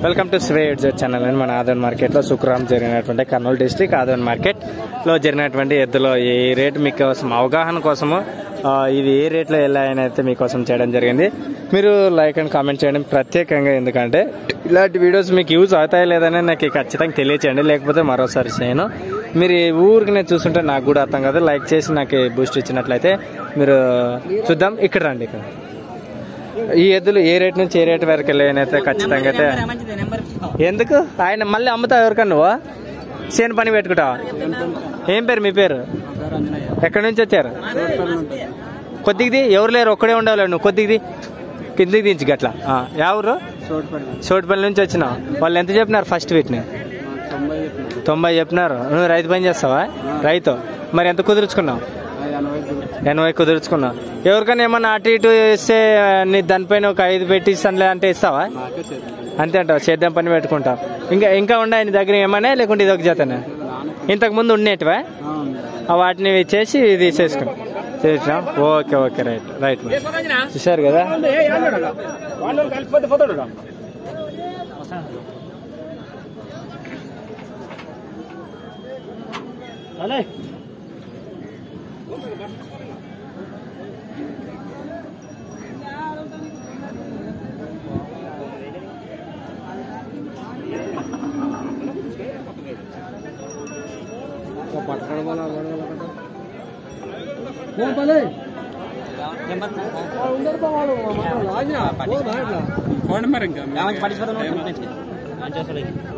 welcome to స్వే ఎడ్జెట్ channel అని మన ఆదోన్ మార్కెట్లో శుక్రవారం జరిగినటువంటి కర్నూలు డిస్టిక్ ఆదోన్ మార్కెట్లో జరిగినటువంటి ఎద్దులో ఈ రేటు మీకోసం అవగాహన కోసము ఆ, ఇవి ఏ రేట్లో వెళ్ళాయని అయితే మీకోసం చేయడం జరిగింది మీరు లైక్ అండ్ కామెంట్ చేయడం ప్రత్యేకంగా ఎందుకంటే ఇలాంటి వీడియోస్ మీకు యూజ్ అవుతాయి లేదని నాకు ఖచ్చితంగా తెలియచేయండి లేకపోతే మరోసారి చేయను మీరు ఈ ఊరికి నేను చూస్తుంటే నాకు కూడా అర్థం కాదు లైక్ చేసి నాకు బూస్ట్ ఇచ్చినట్లయితే మీరు చూద్దాం ఇక్కడ రండి ఇక్కడ ఈ ఎద్దులు ఏ రేట్ నుంచి ఏ రేట్ వరకు వెళ్ళాయనైతే ఖచ్చితంగా అయితే ఎందుకు ఆయన మళ్ళీ అమ్ముతావు ఎవరికన్నా నువ్వు చేను పని పెట్టుకుంటావా ఏం పేరు మీ పేరు ఎక్కడి నుంచి వచ్చారు కొద్దిగిది ఎవరు లేరు ఒక్కడే ఉండాలి నువ్వు కొద్దిగిది కిందికి దించి గట్ల ఆ, ఎవరు చోటుపల్లి నుంచి వచ్చినావు వాళ్ళు ఎంత చెప్పినారు ఫస్ట్ వీటిని తొంభై చెప్పినారు నువ్వు రైతు పని చేస్తావా రైతు మరి ఎంత కుదుర్చుకున్నావు ఎనభై కుదుర్చుకున్నావు ఎవరికైనా ఏమన్నా అటు ఇటు ఇస్తే నీ దానిపైన ఒక ఐదు పెట్టి ఇస్తానులే అంటే ఇస్తావా అంతే అంటావు చేద్దాం పని పెట్టుకుంటావు ఇంకా ఇంకా ఉన్నాయి నీ దగ్గర ఏమన్నా లేకుంటే ఇది ఒక జతనే ఇంతకు ముందు ఉండేటివా ఆ వాటిని చేసి తీసేసుకుని చేసినా ఓకే ఓకే రైట్ రైట్ చూశారు కదా ఫోన్ మరి ఇంకా